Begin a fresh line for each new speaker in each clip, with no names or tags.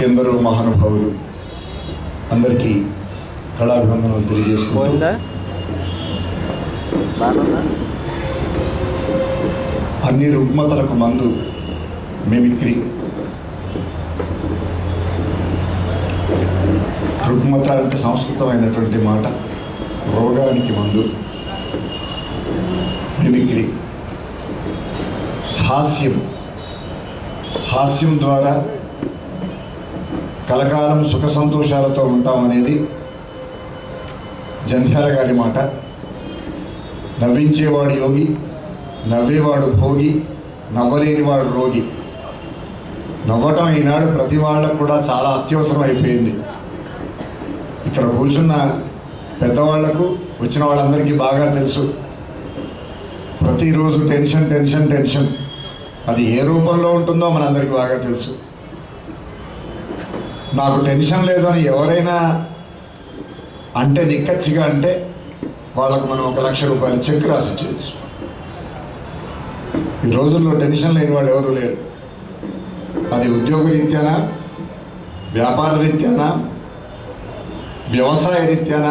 ఎందరో మహానుభావులు అందరికీ కళాభివందనాలు తెలియజేసుకుంటూ
పోయిందా బాగుందా
అన్ని రుగ్మతలకు మందు మిమిక్రీ రుగ్మత అంటే సంస్కృతమైనటువంటి మాట రోగానికి మందు మిమిక్రీ హాస్యం హాస్యం ద్వారా కలకాలం సుఖ సంతోషాలతో ఉంటామనేది జంధ్యాల గారి మాట నవ్వించేవాడు యోగి నవ్వేవాడు భోగి నవ్వలేనివాడు రోగి నవ్వటం ఈనాడు ప్రతి వాళ్ళకు కూడా చాలా అత్యవసరం అయిపోయింది ఇక్కడ కూర్చున్న పెద్దవాళ్లకు వచ్చిన వాళ్ళందరికీ బాగా తెలుసు ప్రతిరోజు టెన్షన్ టెన్షన్ టెన్షన్ అది ఏ రూపంలో ఉంటుందో మనందరికీ బాగా తెలుసు నాకు టెన్షన్ లేదు అని ఎవరైనా అంటే నిక్కచ్చిగా అంటే వాళ్ళకు మనం ఒక లక్ష రూపాయలు చెక్ రాసి ఇచ్చేయచ్చు ఈ రోజుల్లో టెన్షన్ లేని వాళ్ళు ఎవరు లేరు అది ఉద్యోగ రీత్యానా వ్యాపార రీత్యానా వ్యవసాయ రీత్యానా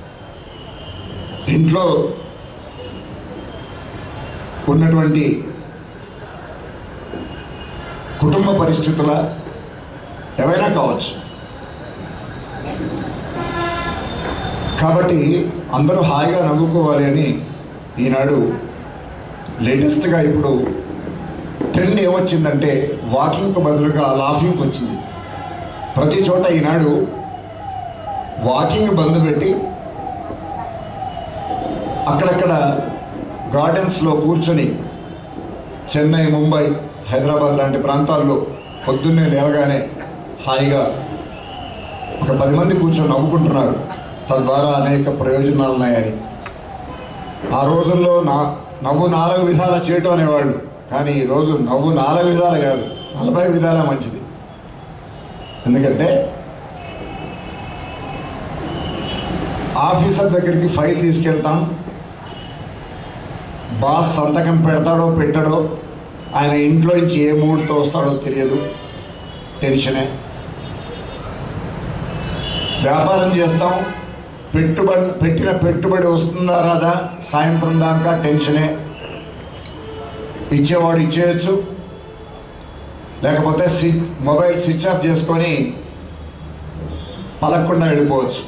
ఇంట్లో ఉన్నటువంటి కుటుంబ పరిస్థితుల ఏవైనా కావచ్చు కాబట్టి అందరూ హాయిగా నవ్వుకోవాలి అని ఈనాడు లేటెస్ట్గా ఇప్పుడు ట్రెండ్ ఏమొచ్చిందంటే వాకింగ్కు బదులుగా లాఫింగ్కి వచ్చింది ప్రతి చోట ఈనాడు వాకింగ్ బంద్ పెట్టి అక్కడక్కడ గార్డెన్స్లో కూర్చొని చెన్నై ముంబై హైదరాబాద్ లాంటి ప్రాంతాల్లో పొద్దున్నే లేవగానే హాయిగా ఒక పది మంది కూర్చొని నవ్వుకుంటున్నారు తద్వారా అనేక ప్రయోజనాలు ఉన్నాయని ఆ రోజుల్లో నా నవ్వు నాలుగు విధాలు చేయటం అనేవాళ్ళు కానీ ఈరోజు నవ్వు నాలుగు విధాలు కాదు నలభై విధాలే మంచిది ఎందుకంటే ఆఫీసర్ దగ్గరికి ఫైల్ తీసుకెళ్తాం బాస్ సంతకం పెడతాడో పెట్టడో ఆయన ఇంట్లో నుంచి ఏ మూడ్తో వస్తాడో తెలియదు టెన్షనే వ్యాపారం చేస్తాం పెట్టుబడి పెట్టిన పెట్టుబడి వస్తుందా రాదా సాయంత్రం దాకా టెన్షనే ఇచ్చేవాడు ఇచ్చేయచ్చు లేకపోతే స్విచ్ మొబైల్ స్విచ్ ఆఫ్ చేసుకొని పలక్కుండా వెళ్ళిపోవచ్చు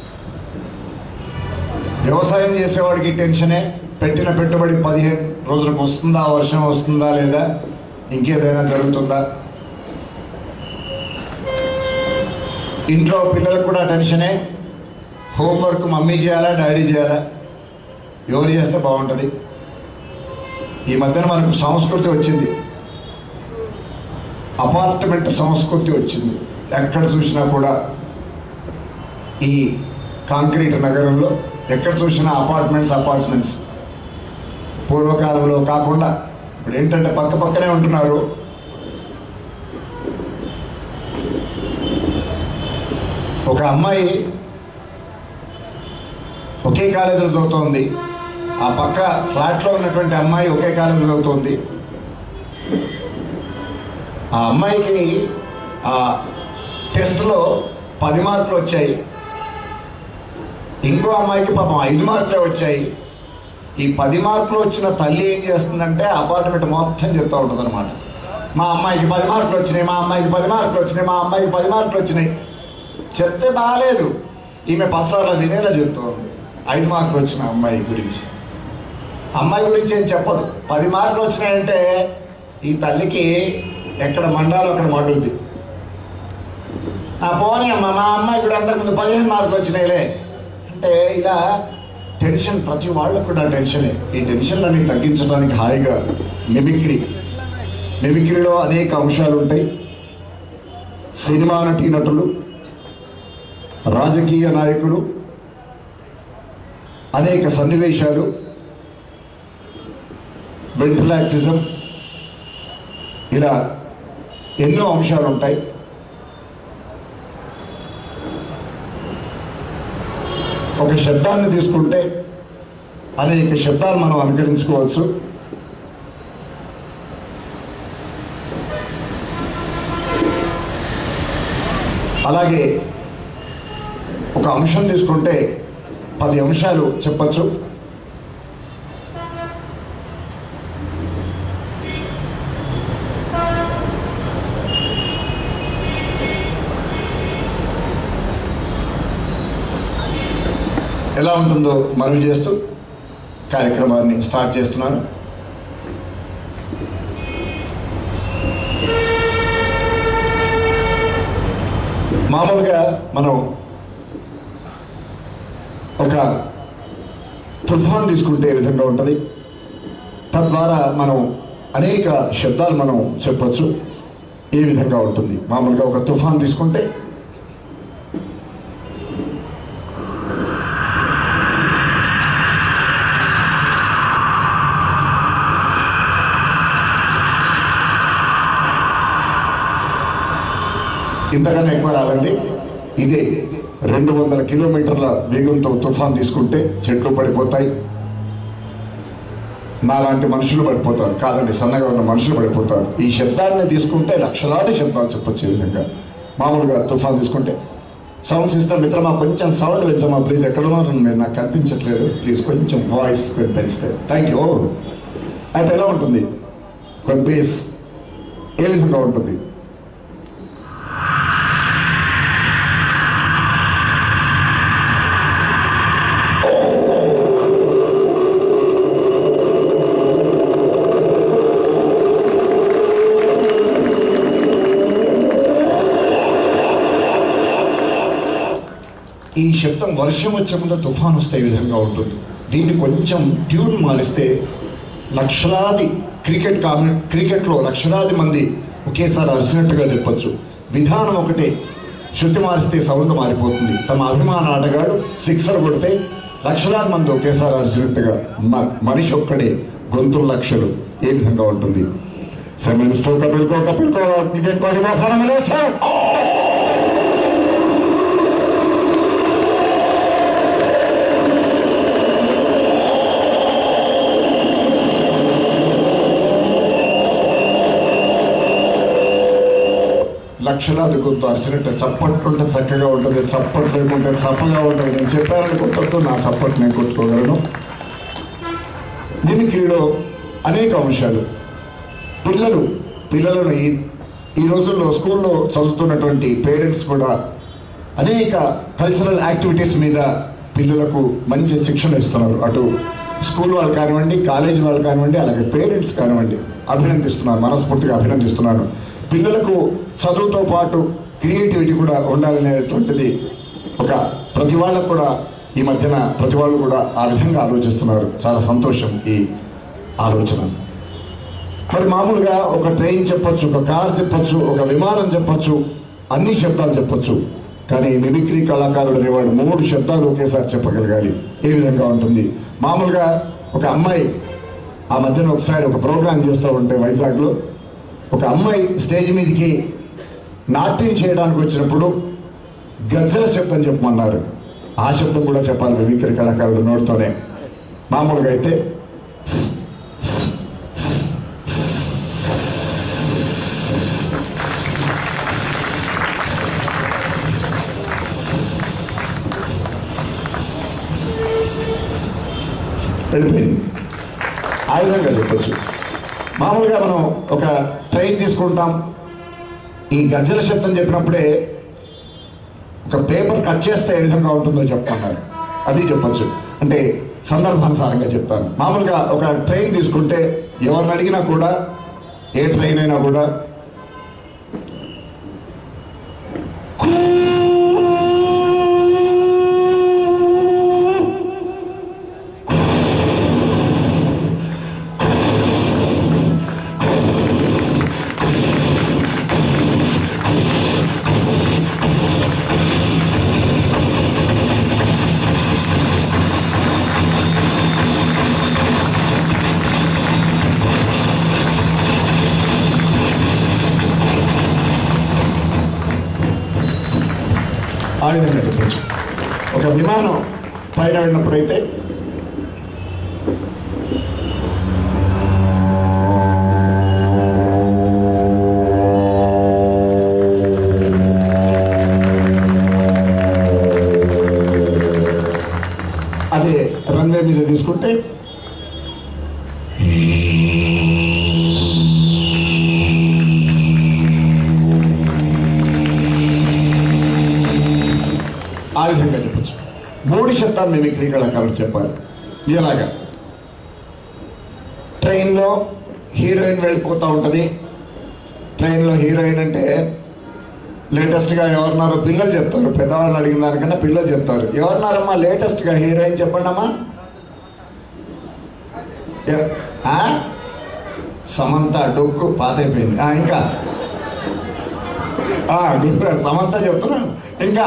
వ్యవసాయం చేసేవాడికి టెన్షనే పెట్టిన పెట్టుబడి పదిహేను రోజులకు వస్తుందా వర్షం వస్తుందా లేదా ఇంకేదైనా జరుగుతుందా ఇంట్లో పిల్లలకు కూడా టెన్షనే హోంవర్క్ మమ్మీ చేయాలా డాడీ చేయాలా ఎవరు చేస్తే బాగుంటుంది ఈ మధ్యన మనకు సంస్కృతి వచ్చింది అపార్ట్మెంట్ సంస్కృతి వచ్చింది ఎక్కడ చూసినా కూడా ఈ కాంక్రీట్ నగరంలో ఎక్కడ చూసినా అపార్ట్మెంట్స్ అపార్ట్మెంట్స్ పూర్వకాలంలో కాకుండా ఇప్పుడు ఏంటంటే పక్క పక్కనే ఉంటున్నారు ఒక అమ్మాయి ఒకే కాలేజీలో చదువుతోంది ఆ పక్క ఫ్లాట్లో ఉన్నటువంటి అమ్మాయి ఒకే కాలేజీలో చదువుతోంది ఆ అమ్మాయికి ఆ టెస్ట్లో పది మార్కులు వచ్చాయి ఇంకో అమ్మాయికి పాపం ఐదు మార్కులే వచ్చాయి ఈ పది మార్కులు వచ్చిన తల్లి ఏం చేస్తుందంటే అపార్ట్మెంట్ మొత్తం చెప్తూ ఉంటుంది అనమాట మా అమ్మాయికి పది మార్కులు వచ్చినాయి మా అమ్మాయికి పది మార్కులు వచ్చినాయి మా అమ్మాయికి పది మార్కులు వచ్చినాయి చెప్తే బాగాలేదు ఈమె పసాల వినేలా చెప్తోంది ఐదు మార్కులు వచ్చిన అమ్మాయి గురించి అమ్మాయి గురించి ఏం చెప్పదు పది మార్కులు వచ్చినాయంటే ఈ తల్లికి ఎక్కడ మండాలో అక్కడ మండుద్ది ఆ పోనీ అమ్మ మా అమ్మాయి కూడా అందరి ముందు పదిహేను మార్కులు వచ్చినాయిలే అంటే ఇలా టెన్షన్ ప్రతి వాళ్ళకు కూడా టెన్షనే ఈ టెన్షన్లన్నీ తగ్గించడానికి హాయిగా మిమిక్రీ మిమిక్రీలో అనేక అంశాలు ఉంటాయి సినిమా నటీనటులు రాజకీయ నాయకులు అనేక సన్నివేశాలు వెంట్రలాక్టిజం ఇలా ఎన్నో అంశాలు ఉంటాయి ఒక శబ్దాన్ని తీసుకుంటే అనేక శబ్దాలు మనం అనుకరించుకోవచ్చు అలాగే ఒక అంశం తీసుకుంటే పది అంశాలు చెప్పచ్చు ఎలా ఉంటుందో మనవి చేస్తూ కార్యక్రమాన్ని స్టార్ట్ చేస్తున్నాను మామూలుగా మనం ఒక తుఫాన్ తీసుకుంటే ఏ విధంగా ఉంటుంది తద్వారా మనం అనేక శబ్దాలు మనం చెప్పొచ్చు ఏ విధంగా ఉంటుంది మామూలుగా ఒక తుఫాన్ తీసుకుంటే ఇంతకన్నా ఎక్కువ రాదండి ఇదే రెండు వందల కిలోమీటర్ల వేగంతో తుఫాన్ తీసుకుంటే చెట్లు పడిపోతాయి నాలాంటి మనుషులు పడిపోతారు కాదండి సన్నగా ఉన్న మనుషులు పడిపోతారు ఈ శబ్దాన్ని తీసుకుంటే లక్షలాది శబ్దాలు చెప్పొచ్చు ఈ విధంగా మామూలుగా తుఫాన్ తీసుకుంటే సౌండ్ సిస్టమ్ మిత్రమా కొంచెం సౌండ్ పెంచమా ప్లీజ్ ఎక్కడ ఉన్నారు మీరు నాకు కనిపించట్లేదు ప్లీజ్ కొంచెం వాయిస్ పెంచితే థ్యాంక్ యూ అయితే ఎలా ఉంటుంది కొన్ని బేస్ ఏ విధంగా ఉంటుంది ఈ శబ్దం వర్షం వచ్చే ముందు తుఫాన్ వస్తే ఈ విధంగా ఉంటుంది దీన్ని కొంచెం ట్యూన్ మారిస్తే లక్షలాది క్రికెట్ కామె క్రికెట్లో లక్షలాది మంది ఒకేసారి అరిచినట్టుగా చెప్పొచ్చు విధానం ఒకటే శృతి మారిస్తే సౌండ్ మారిపోతుంది తమ అభిమాన ఆటగాడు సిక్సర్ కొడితే లక్షలాది మంది ఒకేసారి అరిచినట్టుగా మ- మనిషి ఒక్కడే గొంతుల లక్షలు ఏ విధంగా ఉంటుంది సెవెన్ స్టో కపిల్కో కపిల్కో క్రికెట్ కోటి లక్షలాది గొంతు అరిచినట్టు చప్పట్లు ఉంటే చక్కగా ఉంటుంది చప్పట్లు లేకుంటే చప్పగా ఉంటుంది నేను చెప్పానని కొట్టద్దు నా చప్పట్లు నేను కొట్టుకోగలను మిమిక్రీలో అనేక అంశాలు పిల్లలు పిల్లలను ఈ ఈ రోజుల్లో స్కూల్లో చదువుతున్నటువంటి పేరెంట్స్ కూడా అనేక కల్చరల్ యాక్టివిటీస్ మీద పిల్లలకు మంచి శిక్షణ ఇస్తున్నారు అటు స్కూల్ వాళ్ళు కానివ్వండి కాలేజీ వాళ్ళు కానివ్వండి అలాగే పేరెంట్స్ కానివ్వండి అభినందిస్తున్నాను మనస్ఫూర్తిగా అభినందిస్తున్నాను పిల్లలకు చదువుతో పాటు క్రియేటివిటీ కూడా ఉండాలనేటువంటిది ఒక ప్రతి వాళ్ళకు కూడా ఈ మధ్యన ప్రతి వాళ్ళు కూడా ఆ విధంగా ఆలోచిస్తున్నారు చాలా సంతోషం ఈ ఆలోచన మరి మామూలుగా ఒక ట్రైన్ చెప్పొచ్చు ఒక కార్ చెప్పొచ్చు ఒక విమానం చెప్పొచ్చు అన్ని శబ్దాలు చెప్పొచ్చు కానీ మిమిక్రీ కళాకారుడు అనేవాడు మూడు శబ్దాలు ఒకేసారి చెప్పగలగాలి ఏ విధంగా ఉంటుంది మామూలుగా ఒక అమ్మాయి ఆ మధ్యన ఒకసారి ఒక ప్రోగ్రాం చేస్తూ ఉంటే వైజాగ్లో ఒక అమ్మాయి స్టేజ్ మీదకి నాట్యం చేయడానికి వచ్చినప్పుడు గజ్జల శబ్దం చెప్పమన్నారు ఆ శబ్దం కూడా చెప్పాలి మిమిక్రీ కళాకారుడు నోటితోనే మామూలుగా అయితే వెళ్ళిపోయింది ఆ విధంగా చెప్పచ్చు మామూలుగా మనం ఒక ట్రైన్ తీసుకుంటాం ఈ గజ్జల శబ్దం చెప్పినప్పుడే ఒక పేపర్ కట్ చేస్తే ఏ విధంగా ఉంటుందో చెప్పమన్నారు అది చెప్పచ్చు అంటే సందర్భానుసారంగా చెప్తాను మామూలుగా ఒక ట్రైన్ తీసుకుంటే ఎవరిని అడిగినా కూడా ఏ ట్రైన్ అయినా కూడా ఆ విధంగా చెప్పచ్చు ఒక విమానం పైన వెళ్ళినప్పుడైతే చూసుకుంటే ఆ విధంగా చెప్పచ్చు మూడు శబ్దాలు మిమిక్రీ కళాకారుడు చెప్పాలి ఇలాగా ట్రైన్లో హీరోయిన్ వెళ్ళిపోతూ ఉంటుంది ట్రైన్లో హీరోయిన్ అంటే లేటెస్ట్గా ఎవరున్నారో పిల్లలు చెప్తారు పెద్దవాళ్ళని అడిగిన దానికన్నా పిల్లలు చెప్తారు ఎవరున్నారమ్మా లేటెస్ట్గా హీరోయిన్ చెప్పండి అమ్మా ఎ- ఆ? సమంత డొక్కు పాతైపోయింది ఆ, ఇంకా ఆ, గుర్తు సమంత చెప్తున్నాను ఇంకా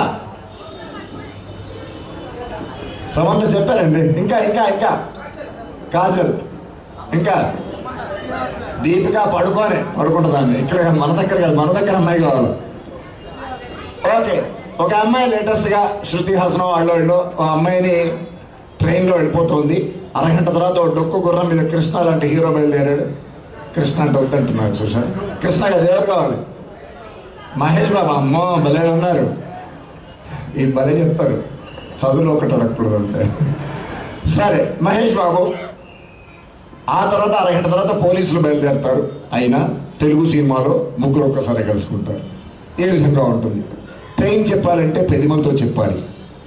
సమంత చెప్పారండి ఇంకా ఇంకా ఇంకా కాజల్ ఇంకా దీపిక పడుకోనే పడుకుంటుందండి ఇక్కడ కాదు, మన దగ్గర కాదు మన దగ్గర అమ్మాయి కావాలి ఓకే ఒక అమ్మాయి లేటెస్ట్గా శృతి హాసనం వాళ్ళు వీళ్ళు ఒక అమ్మాయిని ట్రైన్లో వెళ్ళిపోతుంది అరగంట తర్వాత ఓ డొక్కు గుర్రం మీద కృష్ణ లాంటి హీరో బయలుదేరాడు కృష్ణ అంటే వద్దంటున్నారు చూసారు కృష్ణ కదా ఎవరు కావాలి మహేష్ బాబు అమ్మో భలే ఉన్నారు ఈ భలే చెప్తారు చదువులో ఒకటి అడగకూడదు అంతే సరే మహేష్ బాబు ఆ తర్వాత అరగంట తర్వాత పోలీసులు బయలుదేరుతారు అయినా తెలుగు సినిమాలో ముగ్గురు ఒక్కసారి కలుసుకుంటారు ఏ విధంగా ఉంటుంది ట్రైన్ చెప్పాలంటే పెదిమలతో చెప్పాలి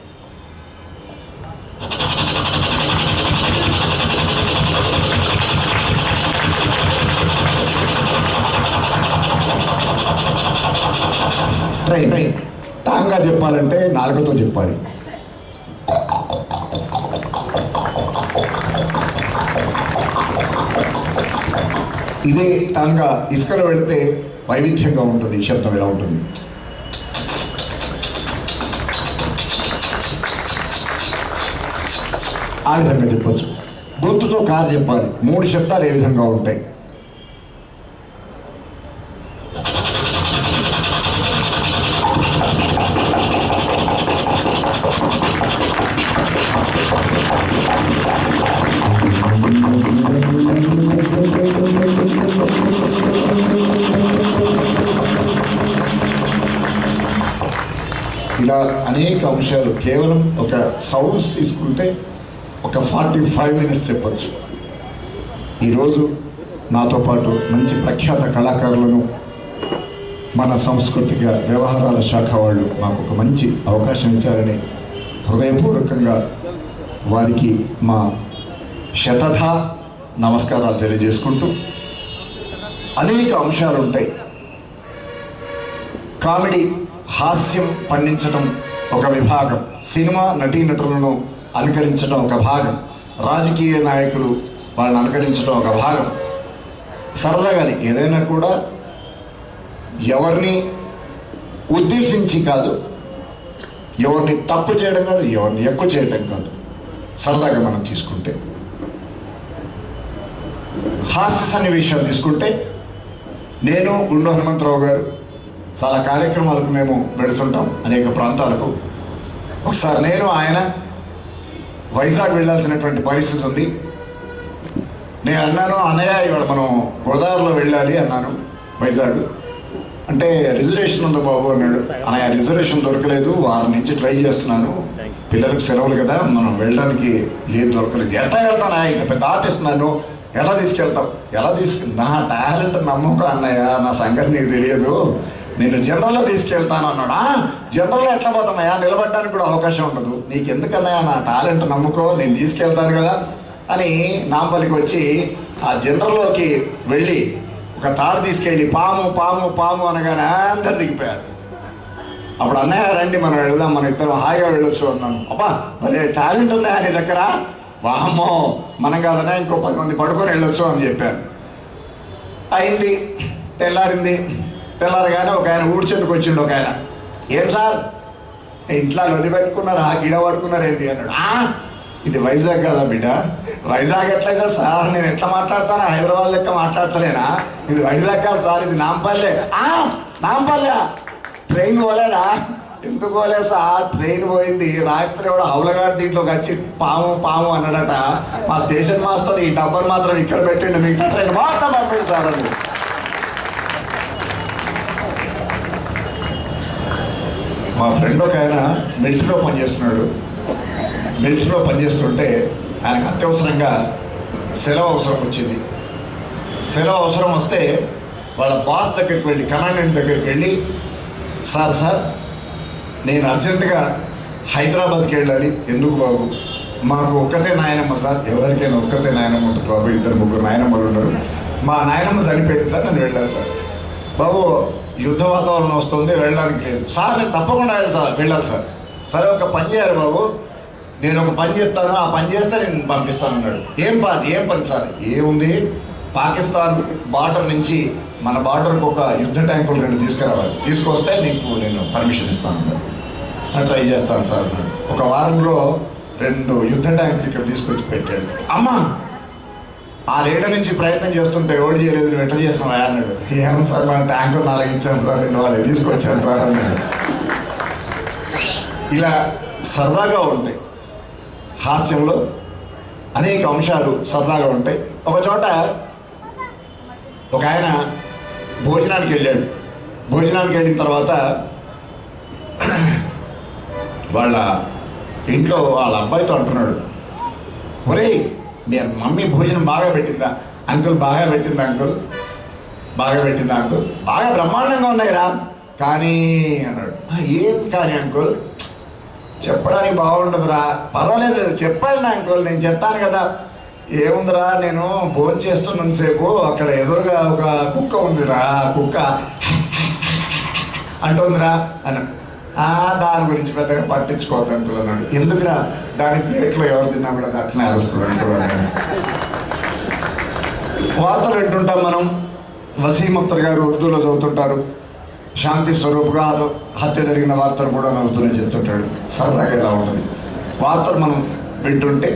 ట్రైన్ ట్రైన్ టాంగా చెప్పాలంటే నాలుకతో చెప్పాలి ఇదే టాంగా ఇసుకలో వెళితే వైవిధ్యంగా ఉంటుంది ఈ శబ్దం ఎలా ఉంటుంది ఆ విధంగా చెప్పొచ్చు గొంతుతో కారు చెప్పాలి మూడు శబ్దాలు ఏ విధంగా ఉంటాయి ఇలా అనేక అంశాలు కేవలం ఒక సౌండ్స్ తీసుకుంటే ఒక ఫార్టీ ఫైవ్ మినిట్స్ చెప్పచ్చు ఈరోజు నాతో పాటు మంచి ప్రఖ్యాత కళాకారులను మన సాంస్కృతిక వ్యవహారాల శాఖ వాళ్ళు మాకు ఒక మంచి అవకాశం ఇచ్చారని హృదయపూర్వకంగా వారికి మా శతథ నమస్కారాలు తెలియజేసుకుంటూ అనేక అంశాలు ఉంటాయి కామెడీ హాస్యం పండించడం ఒక విభాగం సినిమా నటీనటులను అనుకరించడం ఒక భాగం రాజకీయ నాయకులు వాళ్ళని అనుకరించడం ఒక భాగం సరదాగాని ఏదైనా కూడా ఎవరిని ఉద్దేశించి కాదు ఎవరిని తప్పు చేయడం కాదు ఎవరిని ఎక్కువ చేయటం కాదు సరదాగా మనం తీసుకుంటే హాస్య సన్నివేశాలు తీసుకుంటే నేను గుండు హనుమంతరావు గారు చాలా కార్యక్రమాలకు మేము వెళుతుంటాం అనేక ప్రాంతాలకు ఒకసారి నేను ఆయన వైజాగ్ వెళ్ళాల్సినటువంటి పరిస్థితి ఉంది నేను అన్నాను అన్నయ్య ఇవాళ మనం గోదావరిలో వెళ్ళాలి అన్నాను వైజాగ్ అంటే రిజర్వేషన్ ఉంది బాబు అన్నాడు అన్నయ్య రిజర్వేషన్ దొరకలేదు వారం నుంచి ట్రై చేస్తున్నాను పిల్లలకు సెలవులు కదా మనం వెళ్ళడానికి లేదు దొరకలేదు ఎట్లా వెళ్తానా ఇంత పెద్ద ఆర్టిస్ట్ నన్ను ఎలా తీసుకెళ్తావు ఎలా తీసుకు నా టాలెంట్ నమ్మకం అన్నయ్య నా సంగతి నీకు తెలియదు నేను జనరల్లో తీసుకెళ్తాను అన్నాడు "ఆ, జనరల్లో ఎట్లా పోతామయ్యా నిలబడడానికి కూడా అవకాశం ఉండదు నీకు ఎందుకన్నయ్యా నా టాలెంట్ నమ్ముకో నేను తీసుకెళ్తాను కదా అని నాంపల్లికి వచ్చి ఆ జనరల్లోకి వెళ్ళి ఒక తాడు తీసుకెళ్ళి పాము పాము పాము అనగానే అందరు దిగిపోయారు అప్పుడు అన్నయ్య రండి మనం వెళ్దాం మన ఇద్దరం హాయిగా వెళ్ళొచ్చు అన్నాను అబ్బా మరి టాలెంట్ ఉందా నీ దగ్గర వామ్మో మనం కాదన్నా ఇంకో పది మంది పడుకొని వెళ్ళొచ్చు అని చెప్పారు అయింది తెల్లారింది తెల్లారగానే ఒక ఆయన ఊడ్చేందుకు వచ్చిండు ఒక ఆయన ఏం సార్ ఇంట్లో లొల్లి పెట్టుకున్నారు ఆ గిడ పడుకున్నారు ఏంటి అన్నాడు "ఆ, ఇది వైజాగ్ కదా బిడ్డ వైజాగ్ ఎట్లయితే సార్ నేను ఎట్లా మాట్లాడతాను హైదరాబాద్ లెక్క మాట్లాడతలేనా ఇది వైజాగ్ కాదు సార్ ఇది నాంపల్లె "ఆ, నాంపల్లె ట్రైన్ పోలేదా ఎందుకు పోలేదు సార్ ట్రైన్ పోయింది రాత్రి కూడా హౌలగాడు దీంట్లోకి వచ్చి పాము పాము అన్నాడట మా స్టేషన్ మాస్టర్ ఈ డబ్బను మాత్రం ఇక్కడ పెట్టండి మిగతా ట్రైన్ మొత్తం పంపింది సార్ అని మా ఫ్రెండ్ ఒక ఆయన మిలిటరీలో పనిచేస్తున్నాడు మిలిటరీలో పనిచేస్తుంటే ఆయనకు అత్యవసరంగా సెలవు అవసరం వచ్చింది సెలవు అవసరం వస్తే వాళ్ళ బాస్ దగ్గరికి వెళ్ళి కమాండెంట్ దగ్గరికి వెళ్ళి సార్ సార్ నేను అర్జెంటుగా హైదరాబాద్కి వెళ్ళాలి ఎందుకు బాబు మాకు ఒక్కతే నాయనమ్మ సార్ ఎవరికైనా ఒక్కతే నాయనమ్మ ఉంటుంది బాబు ఇద్దరు ముగ్గురు నాయనమ్మలు ఉండరు మా నాయనమ్మ చనిపోయింది సార్ నేను వెళ్ళాలి సార్ బాబు యుద్ధ వాతావరణం వస్తుంది వెళ్ళడానికి లేదు సార్ నేను తప్పకుండా వెళ్ళాలి సార్ వెళ్ళాలి సార్ సరే ఒక పని చేయాలి బాబు నేను ఒక పని చెప్తాను ఆ పని చేస్తే నేను పంపిస్తాను అన్నాడు ఏం పని ఏం పని సార్ ఏముంది పాకిస్తాన్ బార్డర్ నుంచి మన బార్డర్కి ఒక యుద్ధ ట్యాంకులు రెండు తీసుకురావాలి తీసుకొస్తే నీకు నేను పర్మిషన్ ఇస్తాను అన్నాడు "ఆ, ట్రై చేస్తాను సార్ అన్నాడు ఒక వారంలో రెండు యుద్ధ ట్యాంకులు ఇక్కడ తీసుకొచ్చి పెట్టాడు అమ్మా ఆరేళ్ల నుంచి ప్రయత్నం చేస్తుంటే ఎవడు చేయలేదు నువ్వు ఎట్లా చేసినావా అన్నాడు ఏమో సార్ మన ట్యాంకులు నాలుగు ఇచ్చాను సార్ నేను వాళ్ళు తీసుకొచ్చాను సార్ అన్నాడు ఇలా సరదాగా ఉంటాయి హాస్యంలో అనేక అంశాలు సరదాగా ఉంటాయి ఒక చోట ఒక ఆయన భోజనానికి వెళ్ళాడు భోజనానికి వెళ్ళిన తర్వాత వాళ్ళ ఇంట్లో వాళ్ళ అబ్బాయితో అంటున్నాడు ఒరేయ్ నేను మమ్మీ భోజనం బాగా పెట్టిందా అంకుల్ బాగా పెట్టిందా అంకుల్ బాగా పెట్టిందా అంకుల్ బాగా బ్రహ్మాండంగా ఉన్నాయిరా కానీ అన్నాడు "ఆ, ఏం కానీ అంకుల్ చెప్పడానికి బాగుండదురా పర్వాలేదు చెప్పాలి నా అంకుల్ నేను చెప్తాను కదా ఏముందిరా నేను భోజనం చేస్తున్నంతసేపు అక్కడ ఎదురుగా ఒక కుక్క ఉందిరా ఆ కుక్క అంటుందిరా అన్నాడు "ఆ, దాని గురించి పెద్దగా పట్టించుకోవద్దు అంకుల్ అన్నాడు ఎందుకురా దాని ప్లేట్లో ఎవరు తిన్నా కూడా అది అట్లనే అరుస్తుంది అంకుల్ అన్నాడు వార్తలు వింటుంటాం మనం వసీం అఖ్తర్ గారు ఉర్దూలో చదువుతుంటారు శాంతి స్వరూప్ గారు హత్య జరిగిన వార్తలు కూడా నవ్వుతూనే చెప్తుంటాడు సరదాగా ఇలా ఉంటుంది వార్తలు మనం వింటుంటే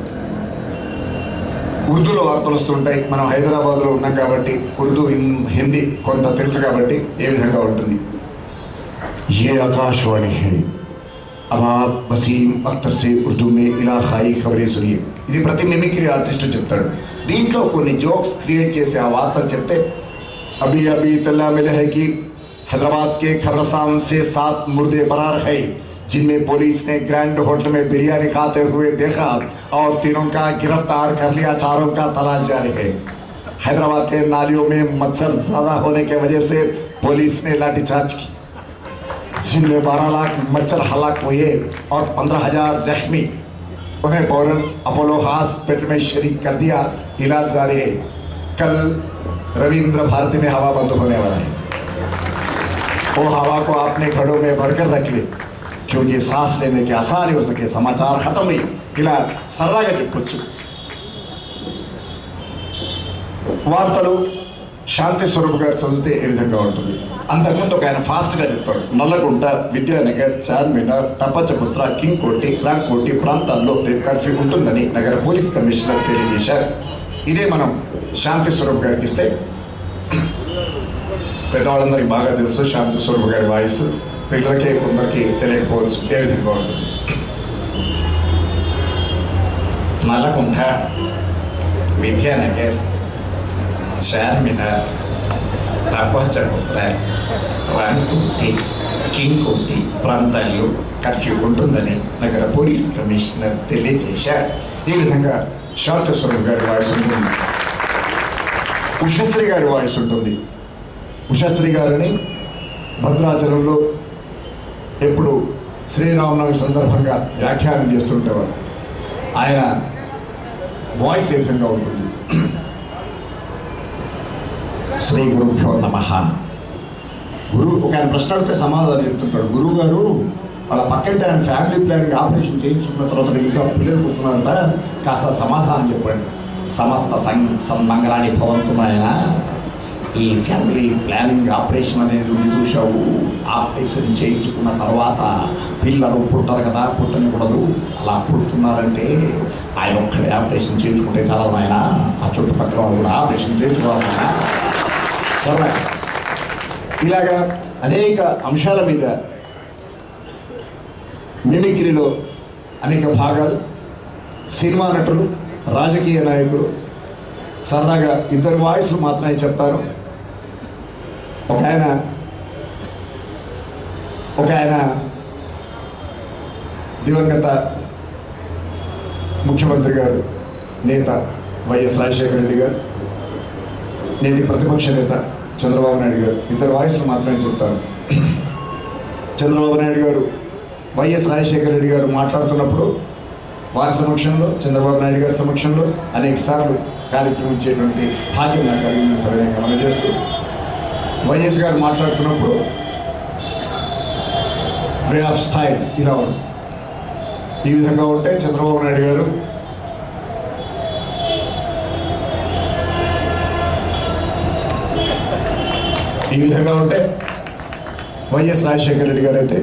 ఉర్దూలో వార్తలు వస్తుంటాయి మనం హైదరాబాద్లో ఉన్నాం కాబట్టి ఉర్దూ హిం- హిందీ కొంత తెలుసు కాబట్టి ఏ విధంగా ఉంటుంది ये आकाशवाणी है अब आप वसीम अख्तर से उर्दू में इलाकाई खबरें सुनिए ఇది ప్రతి మిమిక్రీ ఆర్టిస్ట్ చెప్తాడు దీంట్లో కొన్ని జోక్స్ క్రియేట్ చేసి ఆ వార్తలు చెప్తే अभी अभी इतला मिला है कि हैदराबाद के खबरस्तान से सात मुर्दे फरार है जिनमें पुलिस ने ग्रैंड होटल में बिरयानी खाते हुए देखा और तीनों का गिरफ्तार कर लिया चारों का तलाश जारी है हैदराबाद के नालियों में मच्छर ज्यादा होने की वजह से पुलिस ने लाठीचार्ज की जिनमें बारह लाख मच्छर हलाक हुए और पंद्रह हजार जख्मी उन्हें फौरन अपोलो हॉस्पिटल में शरीक कर दिया इलाज जारी है कल रविंद्र भारती में हवा बंद होने वाला है वो हवा को आपने घड़ों में भरकर रख ले क्योंकि सांस लेने की आसानी हो सके समाचार खत्म हुई ఇలా సరదాగా చెప్పొచ్చు వార్తలు శాంతి స్వరూప్ గారు చదివితే ఏ విధంగా ఉంటుంది అంతకుముందు ఒక ఆయన ఫాస్ట్గా చెప్తారు నల్లగుంట విద్యానగర్ చార్మినార్ టపచపుత్ర కింగ్ కోటి రాంగ్ కోటి ప్రాంతాల్లో రేపు కర్ఫ్యూ ఉంటుందని నగర పోలీస్ కమిషనర్ తెలియజేశారు ఇదే మనం శాంతి స్వరూప్ గారికి ఇస్తే పెద్దవాళ్ళందరికీ బాగా తెలుసు శాంతి స్వరూప్ గారి వాయిస్ పిల్లలకి కొందరికి తెలియకపోవచ్చు ఏ విధంగా ఉంటుంది నల్లకుంట విద్యానగర్ చార్మినార్ ప్రపంచపుత్ర రాణికోటి కింగ్ కోటి ప్రాంతాల్లో కర్ఫ్యూ ఉంటుందని నగర పోలీస్ కమిషనర్ తెలియజేశారు ఈ విధంగా శాంత స్వరూప్ గారి వాయిస్ ఉంటుంది ఉషశ్రీ గారి వాయిస్ ఉంటుంది ఉషశ్రీ గారిని భద్రాచలంలో ఎప్పుడు శ్రీరామనవమి సందర్భంగా వ్యాఖ్యానం చేస్తుంటేవారు ఆయన వాయిస్ ఏ విధంగా ఉంటుంది శ్రీ గురుభ్యో నమ గురువు ఒక ఆయన ప్రశ్న అడిగితే సమాధానం చెప్తుంటాడు గురువు గారు వాళ్ళ పక్కంటే ఆయన ఫ్యామిలీ ప్లానింగ్ ఆపరేషన్ చేయించుకున్న తర్వాత మీకు ఇంకా పిల్లలు పుడుతున్నారంట కాస్త సమాధానం చెప్పండి సమస్త సం సన్మంగళాన్ని భవంతున్నాయన ఈ ఫ్యామిలీ ప్లానింగ్ ఆపరేషన్ అనేది ఉంది చూసావు ఆపరేషన్ చేయించుకున్న తర్వాత పిల్లలు పుట్టరు కదా పుట్టనికూడదు అలా పుడుతున్నారంటే ఆయన ఒక్కడే ఆపరేషన్ చేయించుకుంటే చాలా ఆయన ఆ చుట్టుపక్కల వాళ్ళు కూడా ఆపరేషన్ చేయించుకోవాలన్నా సరదా ఇలాగా అనేక అంశాల మీద మిమిక్రీలో అనేక భాగాలు సినిమా నటులు రాజకీయ నాయకులు సరదాగా ఇద్దరు వాయిస్లు మాత్రమే చెప్తారు ఒక ఆయన ఒక ఆయన దివంగత ముఖ్యమంత్రి గారు నేత వైఎస్ రాజశేఖర రెడ్డి గారు నేటి ప్రతిపక్ష నేత చంద్రబాబు నాయుడు గారు ఇద్దరు వాయిస్లు మాత్రమే చెప్తాను చంద్రబాబు నాయుడు గారు వైఎస్ రాజశేఖర రెడ్డి గారు మాట్లాడుతున్నప్పుడు వారి సమక్షంలో చంద్రబాబు నాయుడు గారి సమక్షంలో అనేక సార్లు కార్యక్రమం ఇచ్చేటువంటి భాగ్యం నాకు కలిగిందని సవినయంగా మనం చేస్తూ వైఎస్ గారు మాట్లాడుతున్నప్పుడు వే ఆఫ్ స్టైల్ ఇలా ఉంది ఈ విధంగా ఉంటే చంద్రబాబు నాయుడు గారు ఈ విధంగా ఉంటే వైఎస్ రాజశేఖర రెడ్డి గారు అయితే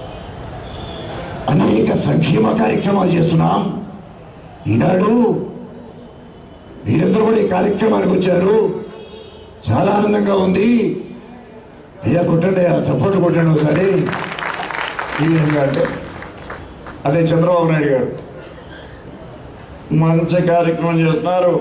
అనేక సంక్షేమ కార్యక్రమాలు చేస్తున్నాం ఈనాడు మీరందరూ కూడా ఈ కార్యక్రమానికి వచ్చారు చాలా ఆనందంగా ఉంది అయ్యా కొట్టండి అయ్యా సపోర్ట్ కొట్టండి ఒకసారి ఈ విధంగా అంటే అదే చంద్రబాబు నాయుడు గారు మంచి కార్యక్రమం చేస్తున్నారు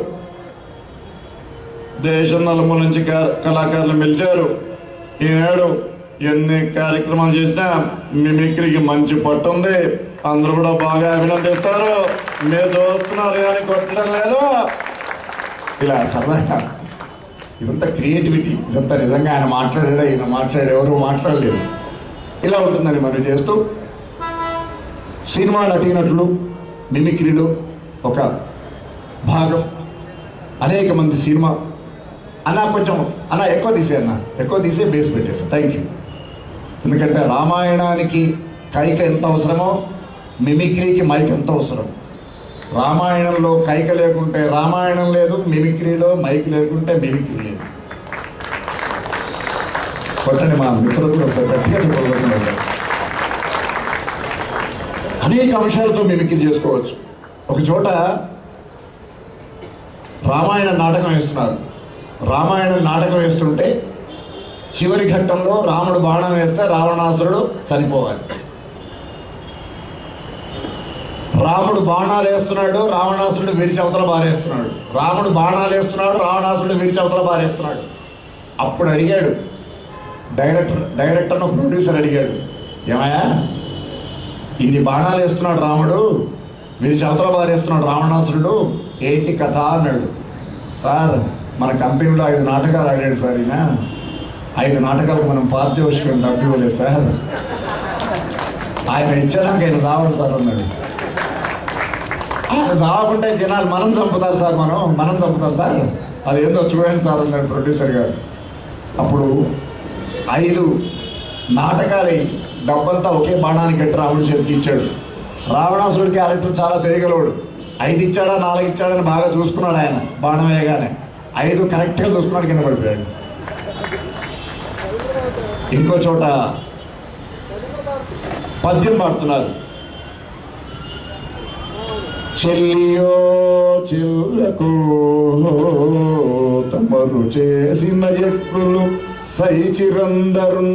దేశం నలుమూల నుంచి కా- కళాకారులు పిలిచారు ఈనాడు ఎన్ని కార్యక్రమాలు చేసినా మిమిక్రీకి మంచి పట్టు ఉంది అందరూ కూడా బాగా అభినందిస్తారు మీరు చూస్తున్నారు కానీ కొట్టడం లేదు ఇలా సరదాగా ఇదంతా క్రియేటివిటీ ఇదంతా నిజంగా ఆయన మాట్లాడాడు ఈయన మాట్లాడే ఎవరు మాట్లాడలేదు ఇలా ఉంటుందని మనం చేస్తూ సినిమా నటీనటులు మిమిక్రీలో ఒక భాగం అనేక మంది సినిమా అన్న కొంచెం అన్న ఎక్కువ తీసే అన్న ఎక్కువ తీసే బేస్ పెట్టేసా థ్యాంక్ యూ ఎందుకంటే రామాయణానికి కైక ఎంత అవసరమో మిమిక్రీకి మైక్ ఎంత అవసరం రామాయణంలో కైక లేకుంటే రామాయణం లేదు మిమిక్రీలో మైక్ లేకుంటే మిమిక్రీ లేదు కొట్టండి మా మిత్రులకు కూడా ఒకసారి గట్టిగా చెప్పగలుగుతుంది ఒకసారి. అనేక అంశాలతో మిమిక్రీ చేసుకోవచ్చు ఒక చోట రామాయణ నాటకం వేస్తున్నారు రామాయణం నాటకం వేస్తుంటే చివరి ఘట్టంలో రాముడు బాణం వేస్తే రావణాసురుడు చనిపోవాలి రాముడు బాణాలు వేస్తున్నాడు రావణాసురుడు విరిచి అవతల బారేస్తున్నాడు రాముడు బాణాలు వేస్తున్నాడు రావణాసురుడు విరిచి అవతల బారేస్తున్నాడు అప్పుడు అడిగాడు డైరెక్టర్ డైరెక్టర్ను ప్రొడ్యూసర్ అడిగాడు ఏమయ్యా ఇన్ని బాణాలు వేస్తున్నాడు రాముడు విరిచి అవతల బారేస్తున్నాడు రావణాసురుడు ఏంటి కథ అన్నాడు సార్ మన కంపెనీలో ఐదు నాటకాలు ఆడాడు సార్ ఈయన ఐదు నాటకాలకు మనం పారితోషికం డబ్బు ఇవ్వలేదు సార్ ఆయన ఇచ్చేదాకా ఆయన సావడు సార్ అన్నాడు ఆయన సావకుంటే జనాలు మనం చంపుతారు సార్ మనం మనం చంపుతారు సార్ అది ఏందో చూడండి సార్ అన్నాడు ప్రొడ్యూసర్ గారు అప్పుడు ఐదు నాటకాలై డబ్బంతా ఒకే బాణానికి కట్టి రాముడి చేతికి ఇచ్చాడు రావణాసురుడి క్యారెక్టర్ చాలా తెలియగలవాడు ఐదు ఇచ్చాడా నాలుగు ఇచ్చాడని బాగా చూసుకున్నాడు ఆయన బాణం వేయగానే ఐదు కరెక్ట్గా చూసుకున్నాడు కింద పడిపోయాడు ఇంకో చోట పద్యం పాడుతున్నారు చెల్లియో చెల్లకు తమరు చేసిన ఎక్కులు సైచిరందరు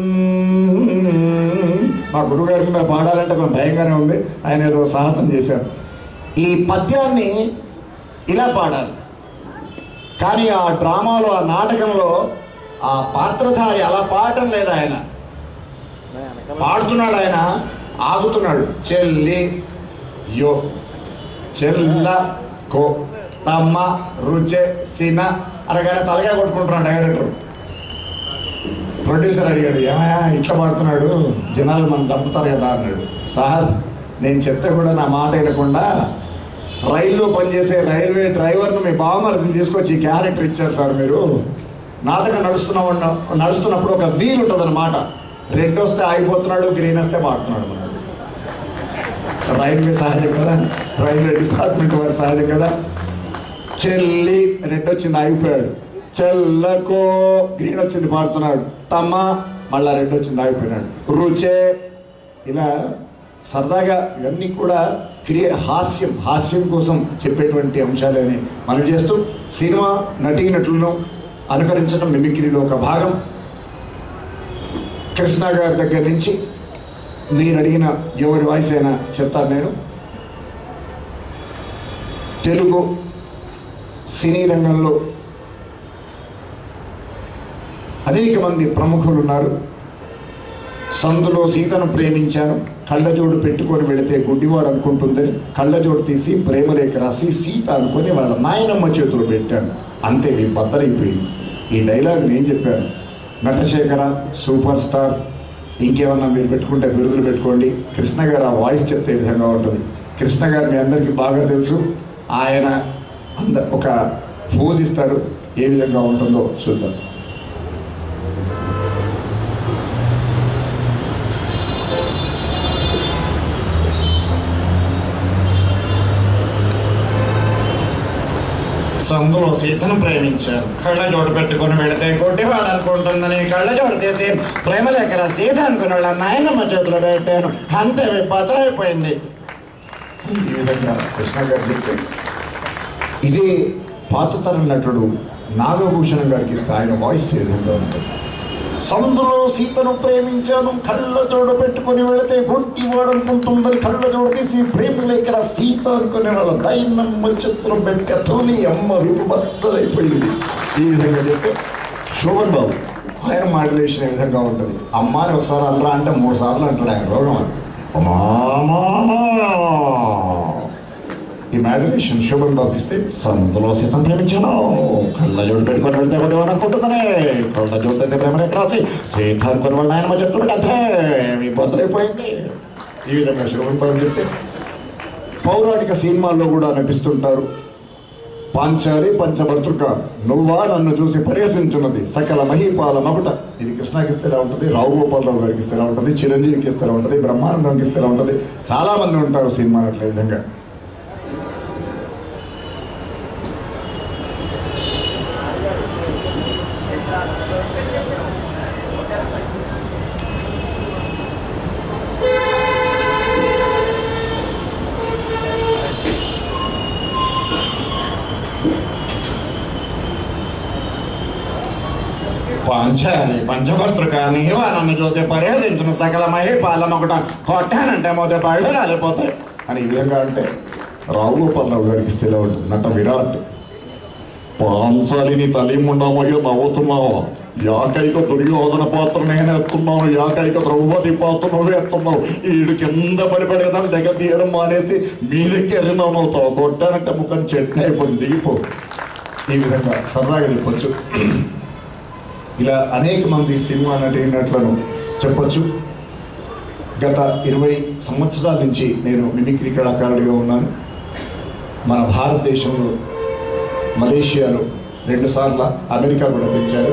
మా గురుగారి మీద పాడాలంటే కొంచెం భయంగానే ఉంది ఆయన ఏదో సాహసం చేశారు ఈ పద్యాన్ని ఇలా పాడాలి కానీ ఆ డ్రామాలో ఆ నాటకంలో ఆ పాత్రధారి అలా పాడటం లేదు ఆయన పాడుతున్నాడు ఆయన ఆగుతున్నాడు చెల్లి యో చెల్ల కో తమ్మ రుచె సిన అనగానే తలగా కొట్టుకుంటున్నాడు డైరెక్టర్ ప్రొడ్యూసర్ అడిగాడు ఏమయ్యా ఇట్లా పాడుతున్నాడు జనాలు మనం చంపుతారు కదా అన్నాడు సార్ నేను చెప్తే కూడా నా మాట వినకుండా రైల్లో పనిచేసే రైల్వే డ్రైవర్ను మీ బావమరిదిని తీసుకొచ్చి ఈ క్యారెక్టర్ ఇచ్చారు సార్ మీరు నాటకం నడుస్తున్న ఉన్న- నడుస్తున్నప్పుడు ఒక వీల్ ఉంటుంది అనమాట రెడ్ వస్తే ఆగిపోతున్నాడు గ్రీన్ వస్తే పాడుతున్నాడు అన్నాడు రైల్వే సహజం కదా రైల్వే డిపార్ట్మెంట్ వారి సహజం కదా చెల్లి రెడ్ వచ్చింది ఆగిపోయాడు చెల్లకు గ్రీన్ వచ్చింది పాడుతున్నాడు తమ్మ మళ్ళా రెడ్ వచ్చింది ఆగిపోయినాడు రుచే ఇలా సరదాగా ఇవన్నీ కూడా క్రియ హాస్యం హాస్యం కోసం చెప్పేటువంటి అంశాలని మనం చేస్తూ సినిమా నటీనటులను అనుకరించడం మిమిక్రీలో ఒక భాగం కృష్ణ గారి దగ్గర నుంచి మీరు అడిగిన ఎవరి వాయిస్ అయినా చెప్తాను నేను తెలుగు సినీ రంగంలో అనేక మంది ప్రముఖులు ఉన్నారు సందులో సీతను ప్రేమించాను కళ్ళజోడు పెట్టుకొని వెళితే గుడ్డివాడు అనుకుంటుందని కళ్ళజోడు తీసి ప్రేమలేఖ రాసి సీత అనుకొని వాళ్ళ నాయనమ్మ చేతులు పెట్టాను అంతే మీ బద్దలైపోయింది ఈ డైలాగ్ నేను చెప్పాను నటశేఖర సూపర్ స్టార్ ఇంకేమన్నా మీరు పెట్టుకుంటే బిరుదులు పెట్టుకోండి కృష్ణ గారు ఆ వాయిస్ చెప్తే ఈ విధంగా ఉంటుంది కృష్ణ గారు మీ అందరికీ బాగా తెలుసు ఆయన అంద ఒక ఫోజ్ ఇస్తారు ఏ విధంగా ఉంటుందో చూద్దాం సందులో సీతను ప్రేమించారు కళ్ళ జోడు పెట్టుకుని వెళితే కొట్టివాడు అనుకుంటుందని కళ్ళ జోడు తీసి ప్రేమలేఖ సీత అనుకుని వాళ్ళ నాయనమ్మ చేతిలో పెట్టాను అంతే బదలైపోయింది ఈ విధంగా కృష్ణ గారు చెప్తే ఇదే పాత తరం నటుడు నాగభూషణం గారికి ఇస్తే ఆయన వాయిస్ ఏ విధంగా ఉంటుంది సందులో సీతను ప్రేమించాను కళ్ళ జోడ పెట్టుకొని వెళితే గొట్టి వాడనుకుంటుందని కళ్ళ జోడ తీసి ప్రేమ లేఖర సీత అనుకునే వాళ్ళ దైనమ్మ చిత్రం పెట్టే తోని అమ్మ విపబద్దలైపోయింది ఈ విధంగా చెప్తే శోభన్ బాబు ఆయన మాడ్యులేషన్ ఏ విధంగా ఉంటుంది అమ్మ అని ఒకసారి అనరా అంటే మూడు సార్లు అంటాడు ఆయన రోగం అది అమ్మా, అమ్మా, అమ్మా. ఈ మాడ్యులేషన్ శోభన్ బాబుకి ఇస్తే సంతలో సీతం ప్రేమించాను కళ్ళ జోడు పెట్టుకొని వెళ్తే కొద్దివాడు అనుకుంటుందనే కళ్ళ జోడు అయితే ప్రేమ రేఖ రాసి సీత అనుకుని వాళ్ళ ఆయన చెప్తున్నాడు అంతే మీ బొద్దలైపోయింది ఈ విధంగా శోభన్ బాబు చెప్తే పౌరాణిక సినిమాల్లో కూడా నటిస్తుంటారు పాంచాలి పంచభర్తృక నువ్వా నన్ను చూసి పరిహసించున్నది సకల మహీపాల మకుట ఇది కృష్ణకి ఇస్తే ఎలా ఉంటుంది రావు గోపాలరావు గారికి ఇస్తే ఎలా ఉంటుంది చిరంజీవికి ఇస్తే ఎలా ఉంటుంది బ్రహ్మానందంకి ఇస్తే ఎలా ఉంటుంది చాలా మంది ఉంటారు సినిమా అట్లా ఈ విధంగా పంచాలి పంచభర్తృకాన్ని నన్ను చూసి పరిహసించిన సకల మహీపాలం ఒకట కొట్టానంటే మొదటి పళ్ళు రాలిపోతాయి అని ఈ విధంగా అంటే రావు గోపాలరావు గారికి ఇస్తే ఎలా ఉంటుంది నట విరాట్ పాంచాలిని తలిముండమయ్య నవ్వుతున్నావా యాకైక దుర్యోధన పాత్ర నేను ఎత్తున్నాను యాకైక ద్రౌపది పాత్ర నువ్వు ఎత్తున్నావు ఈడు కింద పడిపడేదాన్ని దగ్గర తీయడం మానేసి మీదకి ఎర్రినావు నవ్వుతావు కొట్టానంటే ముఖం చెట్టు అయిపోతుంది దిగిపో ఈ విధంగా సరదాగా చెప్పొచ్చు ఇలా అనేక మంది సినిమా నటీనటులను చెప్పొచ్చు గత ఇరవై సంవత్సరాల నుంచి నేను మిమిక్రీ కళాకారుడిగా ఉన్నాను మన భారతదేశంలో మలేషియాలో రెండుసార్లు అమెరికా కూడా పెంచారు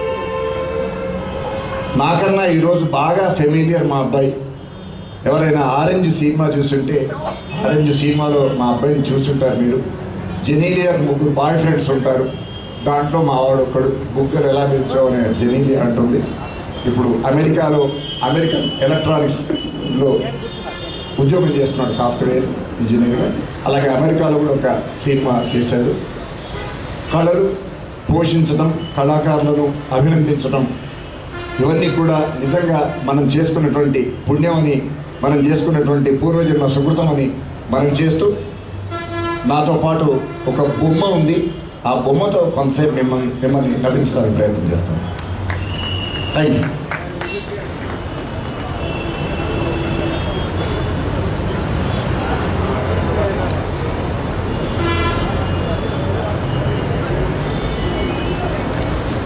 నాకన్నా ఈరోజు బాగా ఫెమిలియర్ మా అబ్బాయి ఎవరైనా ఆరెంజ్ సినిమా చూస్తుంటే ఆరెంజ్ సినిమాలో మా అబ్బాయిని చూస్తుంటారు మీరు జెనీలియా ముగ్గురు బాయ్ ఫ్రెండ్స్ ఉంటారు దాంట్లో మా వాడు ఒక్కడు బుగ్గలు ఎలా పెంచావు అనే జెనీలియా అంటుంది ఇప్పుడు అమెరికాలో అమెరికన్ ఎలక్ట్రానిక్స్లో ఉద్యోగం చేస్తున్నాడు సాఫ్ట్వేర్ ఇంజనీర్గా అలాగే అమెరికాలో కూడా ఒక సినిమా చేశాడు కళలు పోషించడం కళాకారులను అభినందించడం ఇవన్నీ కూడా నిజంగా మనం చేసుకున్నటువంటి పుణ్యమని మనం చేసుకున్నటువంటి పూర్వజన్మ సుకృతమని మనం చేస్తూ నాతో పాటు ఒక బొమ్మ ఉంది ఆ బొమ్మతో కొంతసేపు మిమ్మల్ని మిమ్మల్ని నవ్వించడానికి ప్రయత్నం చేస్తాను థ్యాంక్ యూ